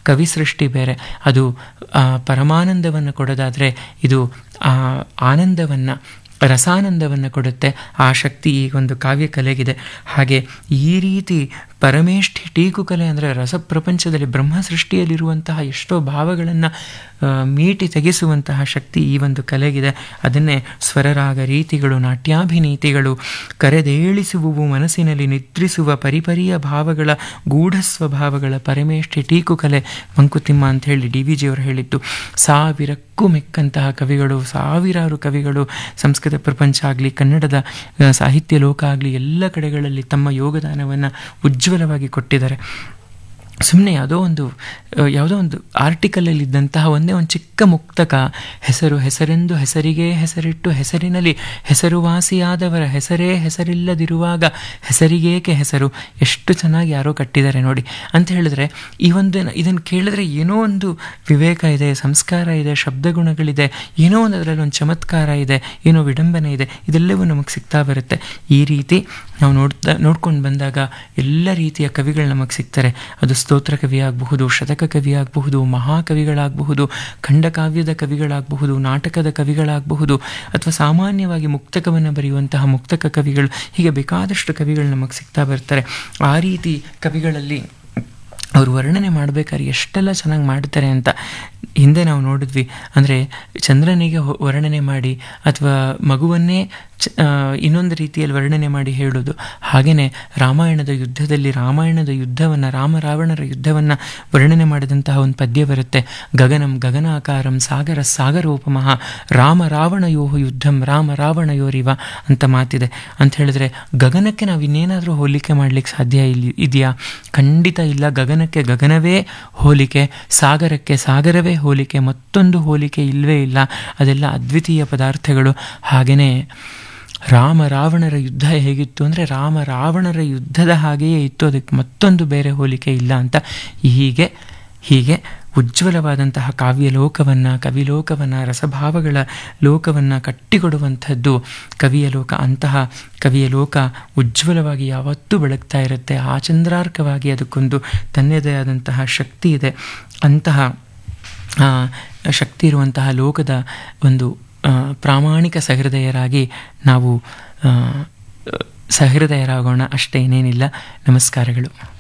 ಕವಿ ಸೃಷ್ಟಿ ಬೇರೆ ಅದು ಆ, ಪರಮಾನಂದವನ್ನು ಕೊಡೋದಾದರೆ ಇದು ಆ ಆನಂದವನ್ನು ರಸಾನಂದವನ್ನು ಕೊಡುತ್ತೆ ಆ ಶಕ್ತಿ ಈ ಒಂದು ಕಾವ್ಯ ಕಲೆಗಿದೆ ಹಾಗೆ ಈ ರೀತಿ ಪರಮೇಷ್ಠಿ ಟೀಕು ಕಲೆ ಅಂದರೆ ರಸಪ್ರಪಂಚದಲ್ಲಿ ಬ್ರಹ್ಮ ಸೃಷ್ಟಿಯಲ್ಲಿರುವಂತಹ ಎಷ್ಟೋ ಭಾವಗಳನ್ನು ಮೀಟಿ ತೆಗೆಸುವಂತಹ ಶಕ್ತಿ ಈ ಒಂದು ಕಲೆಗಿದೆ ಅದನ್ನೇ ಸ್ವರರಾಗ ರೀತಿಗಳು ನಾಟ್ಯಾಭಿನೀತಿಗಳು ಕರೆದೇಳಿಸುವುವು ಮನಸ್ಸಿನಲ್ಲಿ ನಿದ್ರಿಸುವ ಪರಿಪರಿಯ ಭಾವಗಳ ಗೂಢ ಸ್ವಭಾವಗಳ ಪರಮೇಷ್ಠಿ ಟೀಕು ಕಲೆ ಮಂಕುತಿಮ್ಮ ಅಂತ ಹೇಳಿ ಡಿ ವಿ ಜಿಯವರು ಹೇಳಿದ್ದು ಸಾವಿರಕ್ಕೂ ಮಿಕ್ಕಂತಹ ಕವಿಗಳು ಸಾವಿರಾರು ಕವಿಗಳು ಸಂಸ್ಕೃತ ಪ್ರಪಂಚ ಆಗಲಿ ಕನ್ನಡದ ಆ, ಸಾಹಿತ್ಯ ಲೋಕ ಆಗಲಿ ಎಲ್ಲ ಕಡೆಗಳಲ್ಲಿ ತಮ್ಮ ಯೋಗದಾನವನ್ನು ಉಜ್ವಲವಾಗಿ ಕೊಟ್ಟಿದ್ದಾರೆ ಸುಮ್ಮನೆ ಯಾವುದೋ ಒಂದು ಆ, ಯಾವುದೋ ಒಂದು ಆರ್ಟಿಕಲಲ್ಲಿ ಇದ್ದಂತಹ ಒಂದೇ ಒಂದು ಚಿಕ್ಕ ಮುಕ್ತಕ ಹೆಸರು ಹೆಸರೆಂದು ಹೆಸರಿಗೆ ಹೆಸರಿಟ್ಟು ಹೆಸರಿನಲ್ಲಿ ಹೆಸರುವಾಸಿಯಾದವರ ಹೆಸರೇ ಹೆಸರಿಲ್ಲದಿರುವಾಗ ಹೆಸರಿಗೇಕೆ ಹೆಸರು ಎಷ್ಟು ಚೆನ್ನಾಗಿ ಯಾರೋ ಕಟ್ಟಿದ್ದಾರೆ ನೋಡಿ ಅಂತ ಹೇಳಿದ್ರೆ ಈ ಒಂದು ಇದನ್ನು ಕೇಳಿದ್ರೆ ಏನೋ ಒಂದು ವಿವೇಕ ಇದೆ ಸಂಸ್ಕಾರ ಇದೆ ಶಬ್ದಗುಣಗಳಿದೆ ಏನೋ ಒಂದು ಅದರಲ್ಲಿ ಒಂದು ಚಮತ್ಕಾರ ಇದೆ ಏನೋ ವಿಡಂಬನೆ ಇದೆ ಇದೆಲ್ಲವೂ ನಮಗೆ ಸಿಗ್ತಾ ಬರುತ್ತೆ ಈ ರೀತಿ ನಾವು ನೋಡ್ತಾ ನೋಡ್ಕೊಂಡು ಬಂದಾಗ ಎಲ್ಲ ರೀತಿಯ ಕವಿಗಳು ನಮಗೆ ಸಿಗ್ತಾರೆ ಅದು ಸ್ತೋತ್ರ ಕವಿ ಆಗಬಹುದು ಶತಕ ಕವಿ ಆಗಬಹುದು ಮಹಾಕವಿಗಳಾಗಬಹುದು ಖಂಡಕಾವ್ಯದ ಕವಿಗಳಾಗಬಹುದು ನಾಟಕದ ಕವಿಗಳಾಗಬಹುದು ಅಥವಾ ಸಾಮಾನ್ಯವಾಗಿ ಮುಕ್ತಕವನ್ನು ಬರೆಯುವಂತಹ ಮುಕ್ತಕ ಕವಿಗಳು ಹೀಗೆ ಬೇಕಾದಷ್ಟು ಕವಿಗಳು ನಮಗೆ ಸಿಗ್ತಾ ಬರ್ತಾರೆ ಆ ರೀತಿ ಕವಿಗಳಲ್ಲಿ ಅವರು ವರ್ಣನೆ ಮಾಡಬೇಕಾದ್ರೆ ಎಷ್ಟೆಲ್ಲ ಚೆನ್ನಾಗಿ ಮಾಡ್ತಾರೆ ಅಂತ ಹಿಂದೆ ನಾವು ನೋಡಿದ್ವಿ ಅಂದರೆ ಚಂದ್ರನಿಗೆ ಹೊ- ವರ್ಣನೆ ಮಾಡಿ ಅಥವಾ ಮಗುವನ್ನೇ ಚ- ಆ, ಇನ್ನೊಂದು ರೀತಿಯಲ್ಲಿ ವರ್ಣನೆ ಮಾಡಿ ಹೇಳೋದು ಹಾಗೆಯೇ ರಾಮಾಯಣದ ಯುದ್ಧದಲ್ಲಿ ರಾಮಾಯಣದ ಯುದ್ಧವನ್ನು ರಾಮ ರಾವಣರ ಯುದ್ಧವನ್ನು ವರ್ಣನೆ ಮಾಡಿದಂತಹ ಒಂದು ಪದ್ಯ ಬರುತ್ತೆ ಗಗನಂ ಗಗನಾಕಾರಂ ಸಾಗರ ಸಾಗರೋಪಮಃ ರಾಮ ರಾವಣಯೋಹ ಯುದ್ಧಂ ರಾಮ ರಾವಣಯೋರಿವ ಅಂತ ಮಾತಿದೆ ಅಂತ ಹೇಳಿದ್ರೆ ಗಗನಕ್ಕೆ ನಾವು ಇನ್ನೇನಾದರೂ ಹೋಲಿಕೆ ಮಾಡಲಿಕ್ಕೆ ಸಾಧ್ಯ ಇಲ್ಲಿ ಇದೆಯಾ ಖಂಡಿತ ಇಲ್ಲ ಗಗನಕ್ಕೆ ಗಗನವೇ ಹೋಲಿಕೆ ಸಾಗರಕ್ಕೆ ಸಾಗರವೇ ಹೋಲಿಕೆ ಮತ್ತೊಂದು ಹೋಲಿಕೆ ಇಲ್ಲವೇ ಇಲ್ಲ ಅದೆಲ್ಲ ಅದ್ವಿತೀಯ ಪದಾರ್ಥಗಳು ಹಾಗೆಯೇ ರಾಮ ರಾವಣರ ಯುದ್ಧ ಹೇಗಿತ್ತು ಅಂದರೆ ರಾಮ ರಾವಣರ ಯುದ್ಧದ ಹಾಗೆಯೇ ಇತ್ತು ಅದಕ್ಕೆ ಮತ್ತೊಂದು ಬೇರೆ ಹೋಲಿಕೆ ಇಲ್ಲ ಅಂತ ಹೀಗೆ ಹೀಗೆ ಉಜ್ವಲವಾದಂತಹ ಕಾವ್ಯ ಲೋಕವನ್ನು ಕವಿಲೋಕವನ್ನು ರಸಭಾವಗಳ ಲೋಕವನ್ನು ಕಟ್ಟಿಕೊಡುವಂಥದ್ದು ಕವಿಯ ಲೋಕ ಅಂತಹ ಕವಿಯ ಲೋಕ ಉಜ್ವಲವಾಗಿ ಯಾವತ್ತೂ ಬೆಳಗ್ತಾ ಇರುತ್ತೆ ಆ ಚಂದ್ರಾರ್ಕವಾಗಿ ಅದಕ್ಕೊಂದು ತನ್ನದೇ ಆದಂತಹ ಶಕ್ತಿ ಇದೆ ಅಂತಹ ಆ, ಶಕ್ತಿ ಇರುವಂತಹ ಲೋಕದ ಒಂದು ಆ, ಪ್ರಾಮಾಣಿಕ ಸಹೃದಯರಾಗಿ ನಾವು ಆ, ಸಹೃದಯರಾಗೋಣ ಅಷ್ಟೇ ಏನೇನಿಲ್ಲ ನಮಸ್ಕಾರಗಳು